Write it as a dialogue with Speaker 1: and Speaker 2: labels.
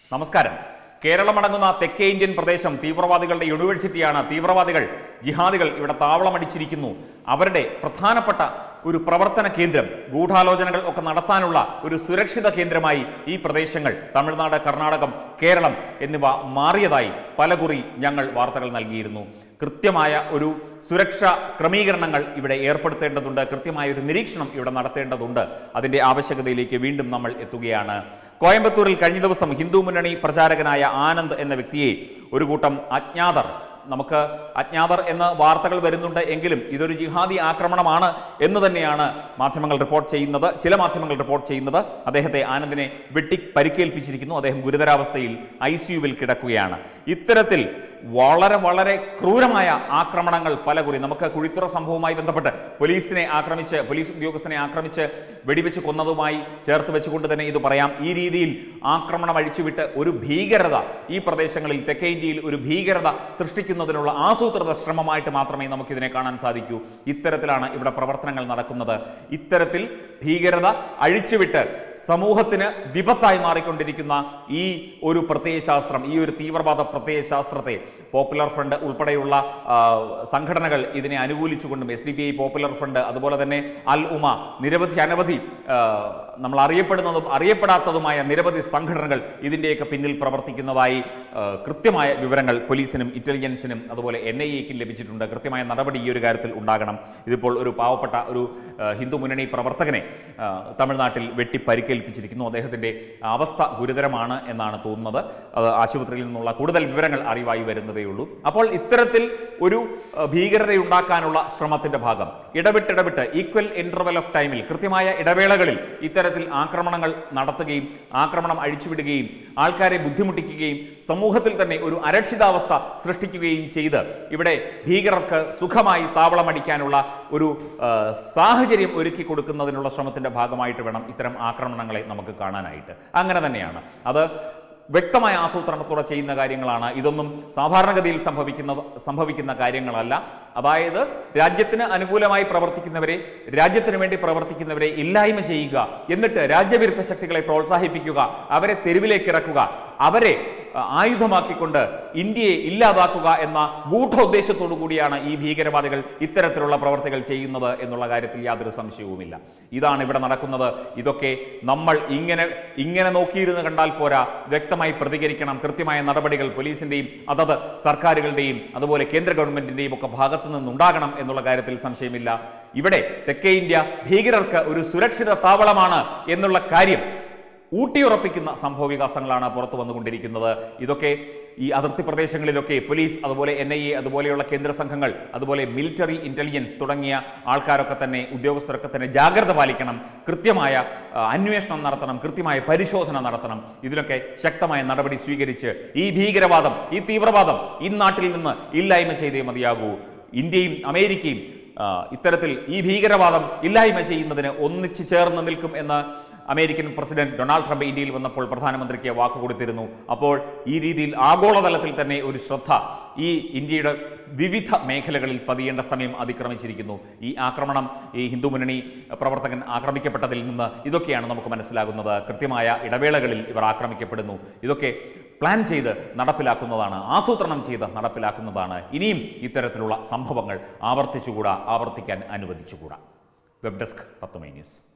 Speaker 1: നമസ്കാരം കേരളമടങ്ങുന്ന തെക്കേ ഇന്ത്യൻ പ്രദേശം തീവ്രവാദികളുടെ യൂണിവേഴ്സിറ്റിയാണ് തീവ്രവാദികൾ ജിഹാദികൾ ഇവിടെ താവളമടിച്ചിരിക്കുന്നു അവരുടെ പ്രധാനപ്പെട്ട ഒരു പ്രവർത്തന കേന്ദ്രം ഗൂഢാലോചനകൾ ഒക്കെ നടത്താനുള്ള ഒരു സുരക്ഷിത കേന്ദ്രമായി ഈ പ്രദേശങ്ങൾ തമിഴ്നാട് കർണാടകം കേരളം എന്നിവ മാറിയതായി പലകുറി ഞങ്ങൾ വാർത്തകൾ നൽകിയിരുന്നു കൃത്യമായ ഒരു സുരക്ഷാ ക്രമീകരണങ്ങൾ ഇവിടെ ഏർപ്പെടുത്തേണ്ടതുണ്ട് കൃത്യമായ ഒരു നിരീക്ഷണം ഇവിടെ നടത്തേണ്ടതുണ്ട് അതിന്റെ ആവശ്യകതയിലേക്ക് വീണ്ടും നമ്മൾ എത്തുകയാണ് കോയമ്പത്തൂരിൽ കഴിഞ്ഞ ദിവസം ഹിന്ദു മുന്നണി പ്രചാരകനായ ആനന്ദ് എന്ന വ്യക്തിയെ ഒരു കൂട്ടം അജ്ഞാതർ നമുക്ക് അജ്ഞാതർ എന്ന് വാർത്തകൾ വരുന്നുണ്ട് എങ്കിലും ഇതൊരു ജിഹാദി ആക്രമണമാണ് എന്ന് തന്നെയാണ് മാധ്യമങ്ങൾ റിപ്പോർട്ട് ചെയ്യുന്നത് ചില മാധ്യമങ്ങൾ റിപ്പോർട്ട് ചെയ്യുന്നത് അദ്ദേഹത്തെ ആനന്ദിനെ വെട്ടി പരിക്കേൽപ്പിച്ചിരിക്കുന്നു അദ്ദേഹം ഗുരുതരാവസ്ഥയിൽ ഐ സിയുവിൽ കിടക്കുകയാണ് ഇത്തരത്തിൽ വളരെ വളരെ ക്രൂരമായ ആക്രമണങ്ങൾ പലകുറി നമുക്ക് കുഴിത്തുറ സംഭവവുമായി ബന്ധപ്പെട്ട് പോലീസിനെ ആക്രമിച്ച് പോലീസ് ഉദ്യോഗസ്ഥനെ ആക്രമിച്ച് വെടിവെച്ച് കൊന്നതുമായി ചേർത്ത് വെച്ചുകൊണ്ട് തന്നെ ഇത് പറയാം ഈ രീതിയിൽ ആക്രമണം അഴിച്ചുവിട്ട് ഒരു ഭീകരത ഈ പ്രദേശങ്ങളിൽ തെക്കേ ഇന്ത്യയിൽ ഒരു ഭീകരത സൃഷ്ടിക്കുന്നതിനുള്ള ആസൂത്രിത ശ്രമമായിട്ട് മാത്രമേ നമുക്കിതിനെ കാണാൻ സാധിക്കൂ ഇത്തരത്തിലാണ് ഇവിടെ പ്രവർത്തനങ്ങൾ നടക്കുന്നത് ഇത്തരത്തിൽ ഭീകരത അഴിച്ചുവിട്ട് സമൂഹത്തിന് വിപത്തായി മാറിക്കൊണ്ടിരിക്കുന്ന ഈ ഒരു പ്രത്യയശാസ്ത്രം ഈ ഒരു തീവ്രവാദ പ്രത്യയശാസ്ത്രത്തെ പോപ്പുലർ ഫ്രണ്ട് ഉൾപ്പെടെയുള്ള ആ, സംഘടനകൾ ഇതിനെ അനുകൂലിച്ചുകൊണ്ടും S D P I popular front അതുപോലെ തന്നെ അൽ ഉമ നിരവധി അനവധി ആ, നമ്മൾ അറിയപ്പെടുന്നതും അറിയപ്പെടാത്തതുമായ നിരവധി സംഘടനകൾ ഇതിൻ്റെയൊക്കെ പിന്നിൽ പ്രവർത്തിക്കുന്നതായി ആ, കൃത്യമായ വിവരങ്ങൾ പോലീസിനും ഇന്റലിജൻസിനും അതുപോലെ എൻ ഐ എക്കും ലഭിച്ചിട്ടുണ്ട് കൃത്യമായ നടപടി ഈ ഒരു കാര്യത്തിൽ ഉണ്ടാകണം ഇതിപ്പോൾ ഒരു പാവപ്പെട്ട ഒരു ആ, ഹിന്ദു മുന്നണി പ്രവർത്തകനെ ആ, തമിഴ്നാട്ടിൽ വെട്ടി പരിക്കേൽപ്പിച്ചിരിക്കുന്നു അദ്ദേഹത്തിൻ്റെ അവസ്ഥ ഗുരുതരമാണ് എന്നാണ് തോന്നുന്നത് അത് ആശുപത്രിയിൽ നിന്നുള്ള കൂടുതൽ വിവരങ്ങൾ അറിവായി വരുന്നതേ ഉള്ളൂ അപ്പോൾ ഇത്തരത്തിൽ ഒരു ആ, ഭീകരതയുണ്ടാക്കാനുള്ള ശ്രമത്തിന്റെ ഭാഗം ഇടവിട്ടിടവിട്ട് ഈക്വൽ ഇന്റർവെൽ ഓഫ് ടൈമിൽ കൃത്യമായ ഇടവേളകളിൽ ഇത്തരത്തിൽ ആക്രമണങ്ങൾ നടത്തുകയും ആക്രമണം അഴിച്ചുവിടുകയും ആൾക്കാരെ ബുദ്ധിമുട്ടിക്കുകയും സമൂഹത്തിൽ തന്നെ ഒരു അരക്ഷിതാവസ്ഥ സൃഷ്ടിക്കുകയും ചെയ്ത് ഇവിടെ ഭീകരർക്ക് സുഖമായി താവളമടിക്കാനുള്ള ഒരു ആ, സാഹചര്യം ഒരുക്കി കൊടുക്കുന്നതിനുള്ള ശ്രമത്തിന്റെ ഭാഗമായിട്ട് വേണം ഇത്തരം ആക്രമണങ്ങളെ നമുക്ക് കാണാനായിട്ട് അങ്ങനെ തന്നെയാണ് അത് വ്യക്തമായ ആസൂത്രണത്തോടെ ചെയ്യുന്ന കാര്യങ്ങളാണ് ഇതൊന്നും സാധാരണഗതിയിൽ സംഭവിക്കുന്ന സംഭവിക്കുന്ന കാര്യങ്ങളല്ല അതായത് രാജ്യത്തിന് അനുകൂലമായി പ്രവർത്തിക്കുന്നവരെ രാജ്യത്തിന് വേണ്ടി പ്രവർത്തിക്കുന്നവരെ ഇല്ലായ്മ ചെയ്യുക എന്നിട്ട് രാജ്യവിരുദ്ധ ശക്തികളെ പ്രോത്സാഹിപ്പിക്കുക അവരെ തെരുവിലേക്ക് ഇറക്കുക അവരെ ആ, ആയുധമാക്കിക്കൊണ്ട് ഇന്ത്യയെ ഇല്ലാതാക്കുക എന്ന ഗൂഢോദ്ദേശത്തോടു കൂടിയാണ് ഈ ഭീകരവാദികൾ ഇത്തരത്തിലുള്ള പ്രവർത്തികൾ ചെയ്യുന്നത് എന്നുള്ള കാര്യത്തിൽ യാതൊരു സംശയവുമില്ല ഇതാണ് ഇവിടെ നടക്കുന്നത് ഇതൊക്കെ നമ്മൾ ഇങ്ങനെ ഇങ്ങനെ നോക്കിയിരുന്ന് കണ്ടാൽ പോരാ വ്യക്തമായി പ്രതികരിക്കണം കൃത്യമായ നടപടികൾ പോലീസിന്റെയും അതത് സർക്കാരുകളുടെയും അതുപോലെ കേന്ദ്ര ഗവൺമെന്റിന്റെയും ഒക്കെ ഭാഗത്തു നിന്നുണ്ടാകണം എന്നുള്ള കാര്യത്തിൽ സംശയമില്ല ഇവിടെ തെക്കേ ഇന്ത്യ ഭീകരർക്ക് ഒരു സുരക്ഷിത താവളമാണ് എന്നുള്ള കാര്യം ഊട്ടിയുറപ്പിക്കുന്ന സംഭവ വികാസങ്ങളാണ് പുറത്തു വന്നുകൊണ്ടിരിക്കുന്നത് ഇതൊക്കെ ഈ അതിർത്തി പ്രദേശങ്ങളിലൊക്കെ പോലീസ് അതുപോലെ എൻ ഐ എ അതുപോലെയുള്ള കേന്ദ്ര സംഘങ്ങൾ അതുപോലെ മിലിറ്ററി ഇന്റലിജൻസ് തുടങ്ങിയ ആൾക്കാരൊക്കെ തന്നെ ഉദ്യോഗസ്ഥരൊക്കെ തന്നെ ജാഗ്രത പാലിക്കണം കൃത്യമായ ആ, അന്വേഷണം നടത്തണം കൃത്യമായ പരിശോധന നടത്തണം ഇതിലൊക്കെ ശക്തമായ നടപടി സ്വീകരിച്ച് ഈ ഭീകരവാദം ഈ തീവ്രവാദം ഈ നാട്ടിൽ നിന്ന് ഇല്ലായ്മ ചെയ്തേ മതിയാകൂ ഇന്ത്യയും അമേരിക്കയും ആ, ഇത്തരത്തിൽ ഈ ഭീകരവാദം ഇല്ലായ്മ ചെയ്യുന്നതിന് ഒന്നിച്ചു ചേർന്ന് നിൽക്കും എന്ന് അമേരിക്കൻ പ്രസിഡന്റ് ഡൊണാൾഡ് ട്രംപ് ഇന്ത്യയിൽ വന്നപ്പോൾ പ്രധാനമന്ത്രിക്ക് വാക്ക് കൊടുത്തിരുന്നു അപ്പോൾ ഈ രീതിയിൽ ആഗോളതലത്തിൽ തന്നെ ഒരു ശ്രദ്ധ ഈ ഇന്ത്യയുടെ വിവിധ മേഖലകളിൽ പതിയേണ്ട സമയം അതിക്രമിച്ചിരിക്കുന്നു ഈ ആക്രമണം ഈ ഹിന്ദു മുന്നണി പ്രവർത്തകൻ ആക്രമിക്കപ്പെട്ടതിൽ നിന്ന് ഇതൊക്കെയാണ് നമുക്ക് മനസ്സിലാകുന്നത് കൃത്യമായ ഇടവേളകളിൽ ഇവർ ആക്രമിക്കപ്പെടുന്നു ഇതൊക്കെ പ്ലാൻ ചെയ്ത് നടപ്പിലാക്കുന്നതാണ് ആസൂത്രണം ചെയ്ത് നടപ്പിലാക്കുന്നതാണ് ഇനിയും ഇത്തരത്തിലുള്ള സംഭവങ്ങൾ ആവർത്തിച്ചുകൂടാ ആവർത്തിക്കാൻ അനുവദിച്ചുകൂടാ വെബ് ഡെസ്ക് പത്തുമൈ ന്യൂസ്